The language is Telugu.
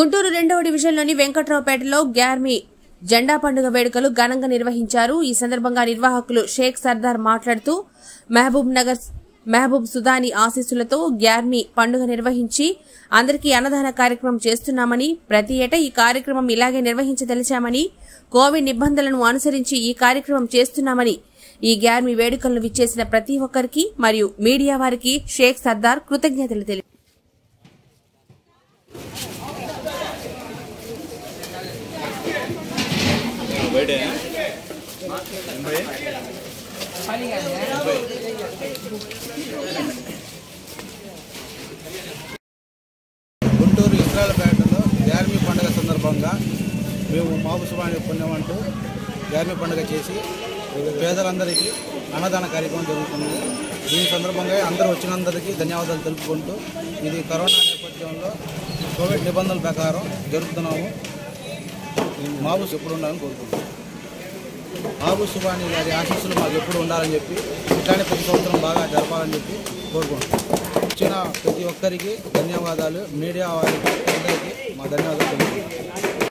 గుంటూరు రెండవ డివిజన్లోని వెంకట్రావుపేటలో గ్యార్మీ జెండా పండుగ వేడుకలు ఘనంగా నిర్వహించారు ఈ సందర్భంగా నిర్వాహకులు షేక్ సర్దార్ మాట్లాడుతూ మహబూబ్ నగర్ మహబూబ్ సుదాని ఆశీస్సులతో గ్యార్మీ పండుగ నిర్వహించి అందరికీ అన్నదాన కార్యక్రమం చేస్తున్నామని ప్రతి ఏటా ఈ కార్యక్రమం ఇలాగే నిర్వహించదలిచామని కోవిడ్ నిబంధనలను అనుసరించి ఈ కార్యక్రమం చేస్తున్నామని ఈ గ్యార్మీ వేడుకలను విచ్చేసిన ప్రతి ఒక్కరికి మరియు మీడియా వారికి షేక్ సర్దార్ కృతజ్ఞతలు తెలిపారు గుంటూరు ఇస్రాయల్పేటలో గ్యార్మీ పండుగ సందర్భంగా మేము మాపుసుబాణి పుణ్యం అంటూ గ్యార్మీ పండుగ చేసి పేదలందరికీ అన్నదాన కార్యక్రమం జరుగుతుంది దీని సందర్భంగా అందరూ వచ్చినందరికీ ధన్యవాదాలు తెలుపుకుంటూ ఇది కరోనా నేపథ్యంలో కోవిడ్ నిబంధనల ప్రకారం జరుపుతున్నాము మాబుస్ ఎప్పుడు ఉండాలని కోరుకుంటున్నాం మాబు సుబాని గారి ఆశీస్సులు మాకు ఎప్పుడు ఉండాలని చెప్పి ఇట్లానే ప్రతి సంవత్సరం బాగా జరపాలని చెప్పి కోరుకుంటున్నాం వచ్చిన ప్రతి ఒక్కరికి ధన్యవాదాలు మీడియా వారికి అందరికీ మా ధన్యవాదాలు తెలుపుకుంటున్నాం